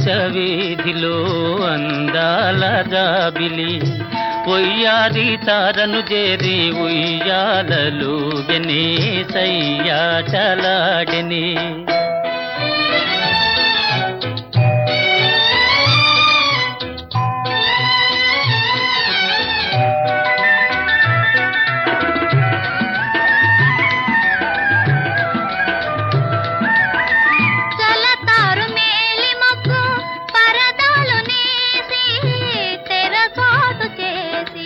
ఆకాశ వీధిలో అందాల జాబిలి ఒయ్యారి తారను చేరి ఉయ్యాలలు గనే సయ్యా చలాడని చలతారు మేలి మబ్బు పరదాలు నేసి తెరచాటు చేసి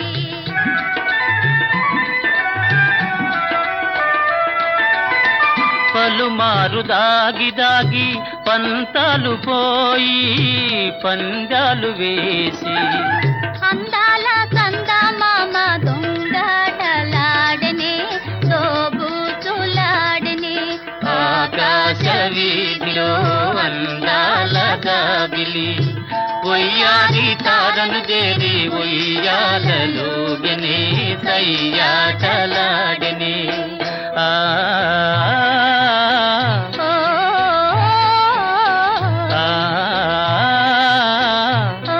పలుమారు దాగి దాగి పంతాలు పోయి పందాలు వేసి అందాల చందమామ దొంగటలాడనే దోబూచులాడనే ఆకాశ వీధిలో అందాల జాబిలి ఒయ్యారి తారను చేరి ఉయ్యాలలో గనే సయ్యాటలాడని ఆ ఓ, ఆ, ఓ,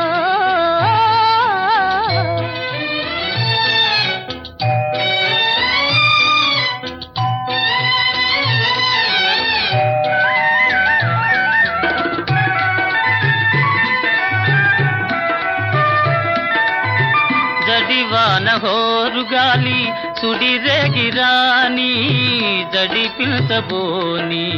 జడివాన హోరు గాలి సుడిరేగిరాని జడి పిల్చబోని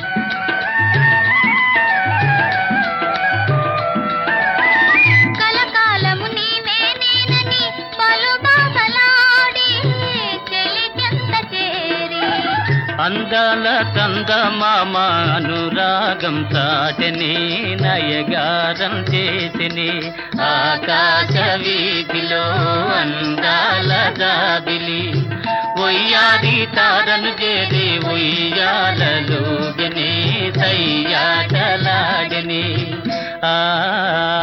కలకాలము నీవే నేనని పలు బాధలాడి చెలికెంత చేరి అందాల చందమామ అనురాగం చాటని నయగారం చేసిని ఆకాశ వీధిలో అందాల జాబిలి ఒయ్యాది తారను చేరి ఉయ్యాలలో గని సయ్యాటలాగని ఆ